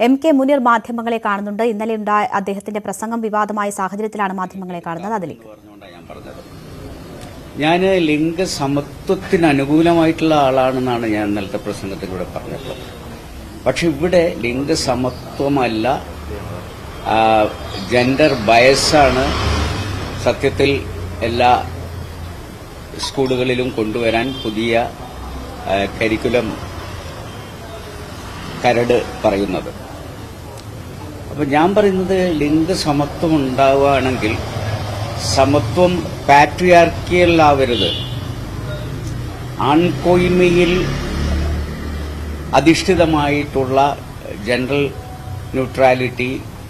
M K Muneer മാധ്യമങ്ങളെ കാണുന്നുണ്ട് ഇന്നലെ ഉണ്ടായ അദ്ദേഹത്തിന്റെ പ്രസംഗം വിവാദമായ സാഹചര്യത്തിലാണ് മാധ്യമങ്ങളെ കാണുന്നത് അതിലേക്ക് പറഞ്ഞുകൊണ്ടാണ് ഞാൻ പറഞ്ഞത് ഞാൻ ലിംഗസമത്വത്തിന് അനുകൂലമായിട്ടുള്ള ആളാണെന്നാണ് ഞാൻ ഇന്നലത്തെ പ്രസംഗത്തിലൂടെ പറഞ്ഞിട്ടുള്ളത് പക്ഷെ ഇവിടെ ലിംഗസമത്വമല്ല ആ, ജെൻഡർ ബയസാണ് സത്യത്തിൽ എല്ലാ സ്കൂളുകളിലും കൊണ്ടുവരാൻ പുതിയ ആ, കരിക്കുലം കരട് പറയുന്നത് അപ്പൊ ഞാൻ പറയുന്നത് ലിംഗസമത്വം ഉണ്ടാവുകയാണെങ്കിൽ സമത്വം പാട്രിയാർക്കിയലാവരുത് ആൺകൊയ്മയിൽ അധിഷ്ഠിതമായിട്ടുള്ള ജനറൽ ന്യൂട്രാലിറ്റി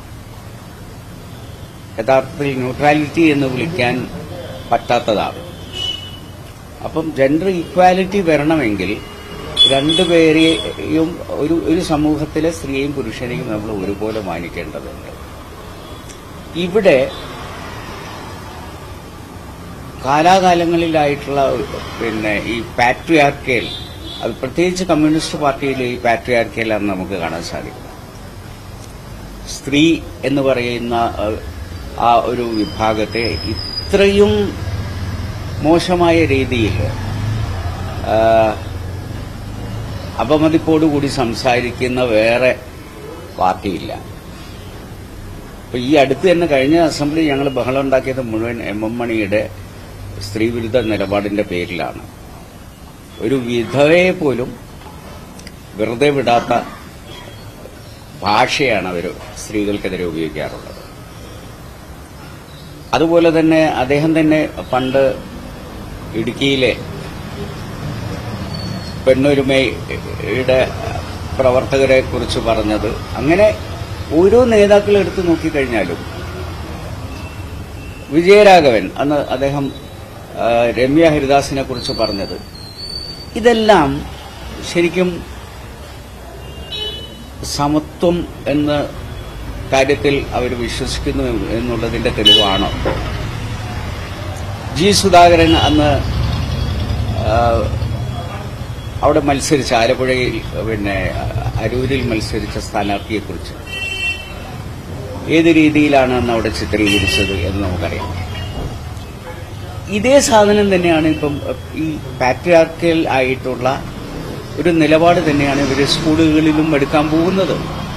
യഥാർത്ഥത്തിൽ ന്യൂട്രാലിറ്റി എന്ന് വിളിക്കാൻ പറ്റാത്തതാണ് അപ്പം ജെൻഡർ ഈക്വാലിറ്റി വരണമെങ്കിൽ രണ്ടുപേരെയും ഒരു ഒരു സമൂഹത്തിലെ സ്ത്രീയും പുരുഷനെയും നമ്മൾ ഒരുപോലെ മാനിക്കേണ്ടതുണ്ട് ഇവിടെ കാലാകാലങ്ങളിലായിട്ടുള്ള പിന്നെ ഈ പാട്രിയാർക്കേൽ അത് പ്രത്യേകിച്ച് കമ്മ്യൂണിസ്റ്റ് പാർട്ടിയിൽ ഈ പാട്രിയാർക്കേലാണ് നമുക്ക് കാണാൻ സാധിക്കും സ്ത്രീ എന്ന് പറയുന്ന അഹ്, ആ ഒരു വിഭാഗത്തെ ഇത്രയും മോശമായ രീതിയിൽ ആ, അപമതിപ്പോടുകൂടി സംസാരിക്കുന്ന വേറെ പാർട്ടിയില്ല അപ്പൊ ഈ അടുത്ത് തന്നെ കഴിഞ്ഞ അസംബ്ലി ഞങ്ങൾ ബഹളം ഉണ്ടാക്കിയത് മുഴുവൻ എം എം മണിയുടെ സ്ത്രീവിരുദ്ധ നിലപാടിന്റെ പേരിലാണ് ഒരു വിധവയെ പോലും വെറുതെ വിടാത്ത ഭാഷയാണ് അവർ സ്ത്രീകൾക്കെതിരെ ഉപയോഗിക്കാറുള്ളത് അതുപോലെ തന്നെ അദ്ദേഹം തന്നെ പണ്ട് ഇടുക്കിയിലെ പെണ്ണൊരുമയുടെ പ്രവർത്തകരെ കുറിച്ച് പറഞ്ഞത് അങ്ങനെ ഓരോ നേതാക്കളെ എടുത്തു നോക്കിക്കഴിഞ്ഞാലും വിജയരാഘവൻ അന്ന് അദ്ദേഹം ആ, രമ്യ ഹരിദാസിനെ കുറിച്ച് പറഞ്ഞത് ഇതെല്ലാം ശരിക്കും സമത്വം എന്ന കാര്യത്തിൽ അവർ വിശ്വസിക്കുന്നു എന്നുള്ളതിന്റെ തെളിവാണോ ജി സുധാകരൻ അന്ന് ആ, അവിടെ മത്സരിച്ച ആലപ്പുഴയിൽ പിന്നെ അരൂരിൽ മത്സരിച്ച സ്ഥാനാർത്ഥിയെക്കുറിച്ച് ഏത് രീതിയിലാണ് അന്ന് അവിടെ ചിത്രീകരിച്ചത് എന്ന് നമുക്കറിയാം ഇതേ സാധനം തന്നെയാണ് ഇപ്പം ഈ പാട്രിയാർക്കൽ ആയിട്ടുള്ള ഒരു നിലപാട് തന്നെയാണ് ഇവർ സ്കൂളുകളിലും എടുക്കാൻ പോകുന്നത്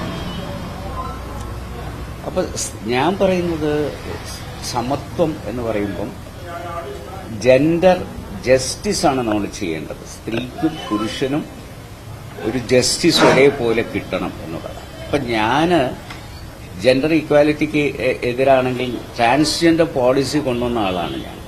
അപ്പൊ സ് ഞാൻ പറയുന്നത് സമത്വം എന്ന് പറയുമ്പം ജെൻഡർ ജസ്റ്റിസ് ആണ് നമ്മൾ ചെയ്യേണ്ടത് സ്ത്രീക്കും പുരുഷനും ഒരു ജസ്റ്റിസ് ഒരേപോലെ കിട്ടണം എന്നുള്ളതാണ് അപ്പൊ ഞാന് ജെൻഡർ ഇക്വാലിറ്റിക്ക് എ- എതിരാണെങ്കിൽ ട്രാൻസ്ജെൻഡർ പോളിസി കൊണ്ടുവന്ന ആളാണ് ഞാൻ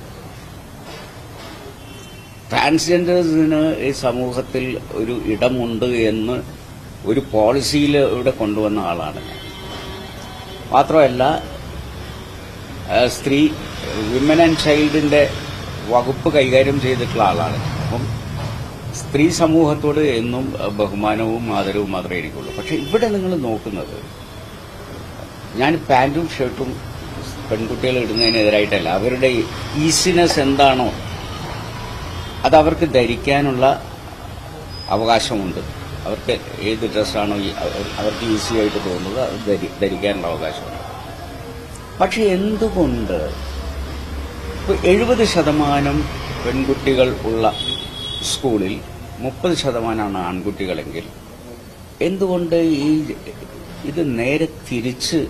ട്രാൻസ്ജെൻഡേഴ്സിന് ഈ സമൂഹത്തിൽ ഒരു ഇടമുണ്ട് എന്ന് ഒരു പോളിസിയിൽ ഇവിടെ കൊണ്ടുവന്ന ആളാണ് ഞാൻ മാത്രമല്ല ആ, സ്ത്രീ വിമൻ ആൻഡ് ചൈൽഡിന്റെ വകുപ്പ് കൈകാര്യം ചെയ്തിട്ടുള്ള ആളാണ് അപ്പം സ്ത്രീ സമൂഹത്തോട് എന്നും ബഹുമാനവും ആദരവും മാത്രമേ എനിക്കുള്ളൂ പക്ഷെ ഇവിടെ നിങ്ങൾ നോക്കുന്നത് ഞാൻ പാന്റും ഷർട്ടും പെൺകുട്ടികൾ ഇടുന്നതിനെതിരായിട്ടല്ല അവരുടെ ഈസിനെസ് എന്താണോ അത് അവർക്ക് ധരിക്കാനുള്ള അവകാശമുണ്ട് അവർക്ക് ഏത് ഡ്രസ്സാണോ ഈ- അവർ- അവർക്ക് ഈസി ആയിട്ട് തോന്നുന്നത് അത് ധരി- ധരിക്കാനുള്ള അവകാശമുണ്ട് പക്ഷെ എന്തുകൊണ്ട് ഇപ്പൊ എഴുപത് ശതമാനം പെൺകുട്ടികൾ ഉള്ള സ്കൂളിൽ മുപ്പത് ശതമാനമാണ് ആൺകുട്ടികളെങ്കിൽ എന്തുകൊണ്ട് ഈ ഇത് നേരെ തിരിച്ച്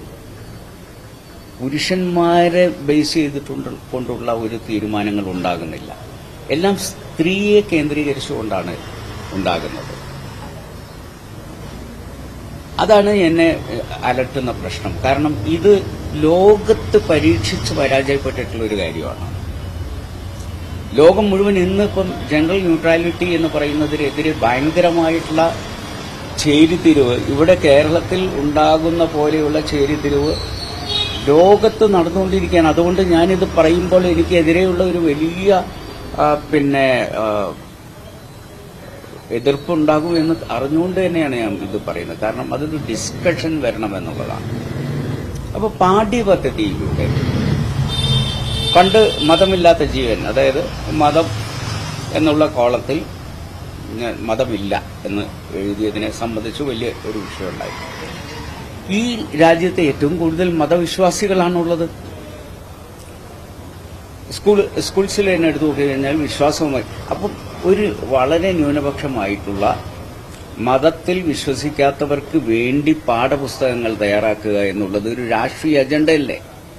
പുരുഷന്മാരെ ബേസ് ചെയ്തിട്ടുണ്ട് കൊണ്ടുള്ള ഒരു തീരുമാനങ്ങൾ ഉണ്ടാകുന്നില്ല എല്ലാം സ്ത്രീയെ കേന്ദ്രീകരിച്ചുകൊണ്ടാണ് ഉണ്ടാകുന്നത് അതാണ് എന്നെ ഏഹ്, അലട്ടുന്ന പ്രശ്നം കാരണം ഇത് ലോകത്ത് പരീക്ഷിച്ച് പരാജയപ്പെട്ടിട്ടുള്ള ഒരു കാര്യമാണ് ലോകം മുഴുവൻ ഇന്നിപ്പം ജനറൽ ന്യൂട്രാലിറ്റി എന്ന് പറയുന്നതിനെതിരെ ഭയങ്കരമായിട്ടുള്ള ചേരിതിരിവ് ഇവിടെ കേരളത്തിൽ ഉണ്ടാകുന്ന പോലെയുള്ള ചേരിതിരിവ് ലോകത്ത് നടന്നുകൊണ്ടിരിക്കുകയാണ് അതുകൊണ്ട് ഞാനിത് പറയുമ്പോൾ എനിക്കെതിരെയുള്ള ഒരു വലിയ ആ, പിന്നെ ആ, എതിർപ്പുണ്ടാകും എന്ന് അറിഞ്ഞുകൊണ്ട് തന്നെയാണ് ഞാൻ ഇത് പറയുന്നത് കാരണം അതൊരു ഡിസ്കഷൻ വരണം എന്നുള്ളതാണ് അപ്പൊ പാഠ്യപദ്ധതിയിലൂടെ പണ്ട് മതമില്ലാത്ത ജീവൻ അതായത് മതം എന്നുള്ള കോളത്തിൽ ഞാൻ മതമില്ല എന്ന് എഴുതിയതിനെ സംബന്ധിച്ച് വലിയ ഒരു വിഷയമുണ്ടായി ഈ രാജ്യത്തെ ഏറ്റവും കൂടുതൽ മതവിശ്വാസികളാണുള്ളത് സ്കൂൾ സ്കൂൾസിൽ തന്നെ എടുത്തു നോക്കി കഴിഞ്ഞാൽ വിശ്വാസവുമായി അപ്പം ഒരു വളരെ ന്യൂനപക്ഷമായിട്ടുള്ള മതത്തിൽ വിശ്വസിക്കാത്തവർക്ക് വേണ്ടി പാഠപുസ്തകങ്ങൾ തയ്യാറാക്കുക എന്നുള്ളത് ഒരു രാഷ്ട്രീയ അജണ്ടയല്ലേ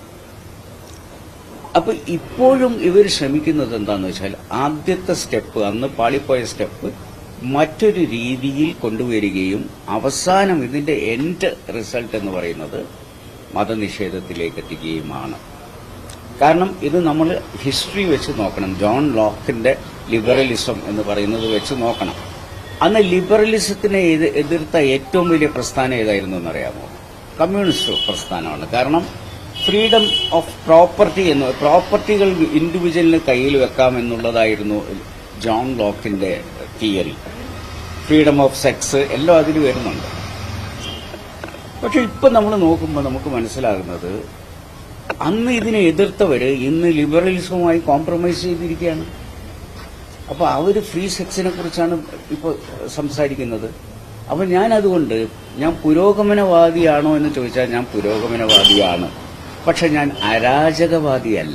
അപ്പൊ ഇപ്പോഴും ഇവർ ശ്രമിക്കുന്നത് എന്താന്ന് വെച്ചാൽ ആദ്യത്തെ സ്റ്റെപ്പ് അന്ന് പാളിപ്പോയ സ്റ്റെപ്പ് മറ്റൊരു രീതിയിൽ കൊണ്ടുവരികയും അവസാനം ഇതിന്റെ എൻഡ് റിസൾട്ട് എന്ന് പറയുന്നത് മതനിഷേധത്തിലേക്ക് എത്തിക്കുകയുമാണ് കാരണം ഇത് നമ്മൾ ഹിസ്റ്ററി വെച്ച് നോക്കണം ജോൺ ലോക്കിന്റെ ലിബറലിസം എന്ന് പറയുന്നത് വെച്ച് നോക്കണം അന്ന് ലിബറലിസത്തിനെ എതി- എതിർത്ത ഏറ്റവും വലിയ പ്രസ്ഥാനം ഏതായിരുന്നു എന്നറിയാമോ കമ്മ്യൂണിസ്റ്റ് പ്രസ്ഥാനമാണ് കാരണം ഫ്രീഡം ഓഫ് പ്രോപ്പർട്ടി എന്ന് പ്രോപ്പർട്ടികൾ ഇൻഡിവിജ്വലിന് കയ്യിൽ വെക്കാം എന്നുള്ളതായിരുന്നു ജോൺ ലോക്കിന്റെ തിയറി ഫ്രീഡം ഓഫ് സെക്സ് എല്ലാം അതിൽ വരുന്നുണ്ട് പക്ഷെ ഇപ്പൊ നമ്മൾ നോക്കുമ്പോൾ നമുക്ക് മനസ്സിലാകുന്നത് അന്ന് ഇതിനെ എതിർത്തവര് ഇന്ന് ലിബറലിസവുമായി കോംപ്രമൈസ് ചെയ്തിരിക്കുകയാണ് അപ്പൊ അവര് ഫ്രീ സെക്സിനെ കുറിച്ചാണ് ഇപ്പൊ സംസാരിക്കുന്നത് അപ്പൊ ഞാൻ അതുകൊണ്ട് ഞാൻ പുരോഗമനവാദിയാണോ എന്ന് ചോദിച്ചാൽ ഞാൻ പുരോഗമനവാദിയാണ് പക്ഷെ ഞാൻ അരാജകവാദിയല്ല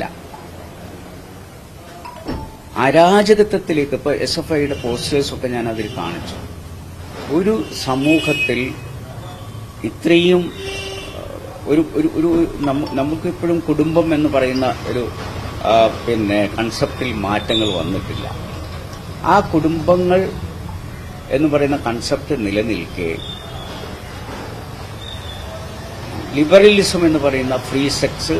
അരാജകത്വത്തിലേക്ക് ഇപ്പൊ എസ് എഫ് ഐയുടെ പോസ്റ്റേഴ്സ് ഒക്കെ ഞാൻ അതിൽ കാണിച്ചു ഒരു സമൂഹത്തിൽ ഇത്രയും ഒരു ഒരു ഒരു നമ്മ- നമുക്കിപ്പോഴും കുടുംബം എന്ന് പറയുന്ന ഒരു ആ, പിന്നെ കൺസെപ്റ്റിൽ മാറ്റങ്ങൾ വന്നിട്ടില്ല ആ കുടുംബങ്ങൾ എന്ന് പറയുന്ന കൺസെപ്റ്റ് നിലനിൽക്കെ ലിബറലിസം എന്ന് പറയുന്ന ഫ്രീ സെക്സ്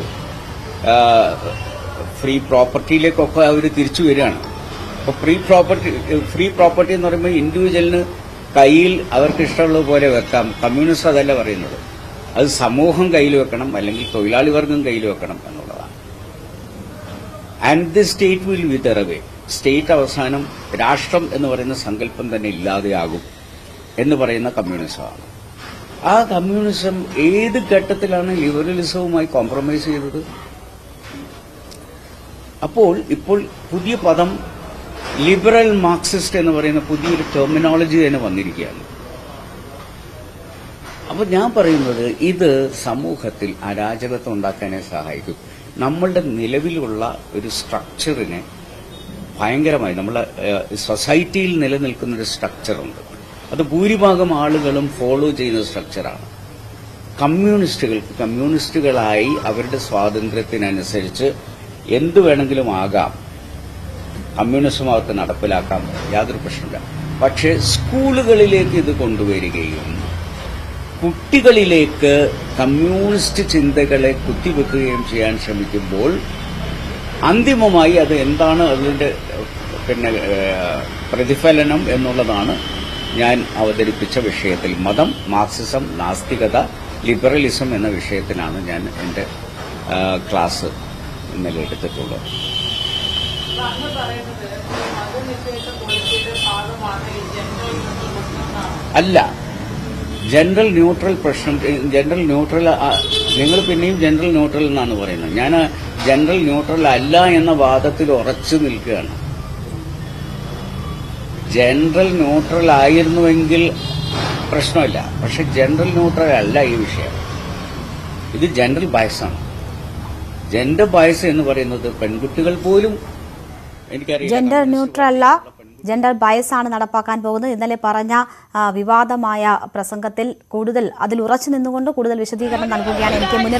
ഫ്രീ പ്രോപ്പർട്ടിയിലേക്കൊക്കെ അവർ തിരിച്ചു വരികയാണ് അപ്പോൾ ഫ്രീ പ്രോപ്പർട്ടി ഫ്രീ പ്രോപ്പർട്ടി എന്ന് പറയുമ്പോൾ ഇൻഡിവിജ്വലിന് കയ്യിൽ അവർക്ക് ഇഷ്ടമുള്ളത് പോലെ വെക്കാം കമ്മ്യൂണിസ്റ്റ് അതല്ല പറയുന്നത് അത് സമൂഹം കയ്യിൽ വെക്കണം അല്ലെങ്കിൽ തൊഴിലാളി വർഗം കയ്യിൽ വെക്കണം എന്നുള്ളതാണ് and the state will wither away state അവസാനം രാഷ്ട്രം എന്ന് പറയുന്ന സങ്കല്പം തന്നെ ഇല്ലാതെയാകും എന്ന് പറയുന്ന കമ്മ്യൂണിസമാണ് ആ കമ്മ്യൂണിസം ഏത് ഘട്ടത്തിലാണ് ലിബറലിസവുമായി കോംപ്രമൈസ് ചെയ്തത് അപ്പോൾ ഇപ്പോൾ പുതിയ പദം ലിബറൽ മാർക്സിസ്റ്റ് എന്ന് പറയുന്ന പുതിയൊരു ടെർമിനോളജി തന്നെ വന്നിരിക്കുകയാണ് അപ്പൊ ഞാൻ പറയുന്നത് ഇത് സമൂഹത്തിൽ അരാജകത്വം ഉണ്ടാക്കാനേ സഹായിക്കും നമ്മളുടെ നിലവിലുള്ള ഒരു സ്ട്രക്ചറിനെ ഭയങ്കരമായി നമ്മളെ ഏഹ്, സൊസൈറ്റിയിൽ നിലനിൽക്കുന്ന ഒരു സ്ട്രക്ചറുണ്ട് അത് ഭൂരിഭാഗം ആളുകളും ഫോളോ ചെയ്യുന്ന സ്ട്രക്ചറാണ് കമ്മ്യൂണിസ്റ്റുകൾക്ക് കമ്മ്യൂണിസ്റ്റുകളായി അവരുടെ സ്വാതന്ത്ര്യത്തിനനുസരിച്ച് എന്തു വേണമെങ്കിലും ആകാം കമ്മ്യൂണിസം അവർക്ക് നടപ്പിലാക്കാം യാതൊരു പ്രശ്നമില്ല പക്ഷേ സ്കൂളുകളിലേക്ക് ഇത് കൊണ്ടുവരികയും കുട്ടികളിലേക്ക് കമ്മ്യൂണിസ്റ്റ് ചിന്തകളെ കുത്തിവെക്കുകയും ചെയ്യാൻ ശ്രമിക്കുമ്പോൾ അന്തിമമായി അത് എന്താണ് അതിന്റെ പിന്നെ ഏഹ്, പ്രതിഫലനം എന്നുള്ളതാണ് ഞാൻ അവതരിപ്പിച്ച വിഷയത്തിൽ മതം മാർക്സിസം നാസ്തികത ലിബറലിസം എന്ന വിഷയത്തിലാണ് ഞാൻ എൻ്റെ ഏഹ്, ക്ലാസ് ഇന്നലെ എടുത്തിട്ടുള്ളത് അങ്ങ് പറയുന്നത് മതനിഷേധ പോളിസിയുടെ ഭാഗമാണ് ഈ ജനറൽ എന്നാണ് അല്ല ജനറൽ ന്യൂട്രൽ പ്രശ്നം ജനറൽ ന്യൂട്രൽ നിങ്ങൾ പിന്നെയും ജനറൽ ന്യൂട്രൽ എന്നാണ് പറയുന്നത് ഞാൻ ജനറൽ ന്യൂട്രൽ അല്ല എന്ന വാദത്തിൽ ഉറച്ചു നിൽക്കുകയാണ് ജനറൽ ന്യൂട്രൽ ആയിരുന്നുവെങ്കിൽ പ്രശ്നമില്ല പക്ഷെ ജനറൽ ന്യൂട്രൽ അല്ല ഈ വിഷയം ഇത് ജനറൽ ബയസാണ് ജെൻഡർ ബയസ് എന്ന് പറയുന്നത് പെൺകുട്ടികൾ പോലും എനിക്കറിയാം ജെൻഡർ ന്യൂട്രൽ അല്ല ജെൻഡർ ബയസ് ആണ് നടപ്പാക്കാൻ പോകുന്നത് ഇന്നലെ പറഞ്ഞ ആ, വിവാദമായ പ്രസംഗത്തിൽ കൂടുതൽ അതിൽ ഉറച്ചു നിന്നുകൊണ്ട് കൂടുതൽ വിശദീകരണം നൽകുകയാണ് എനിക്ക് മുന്നിൽ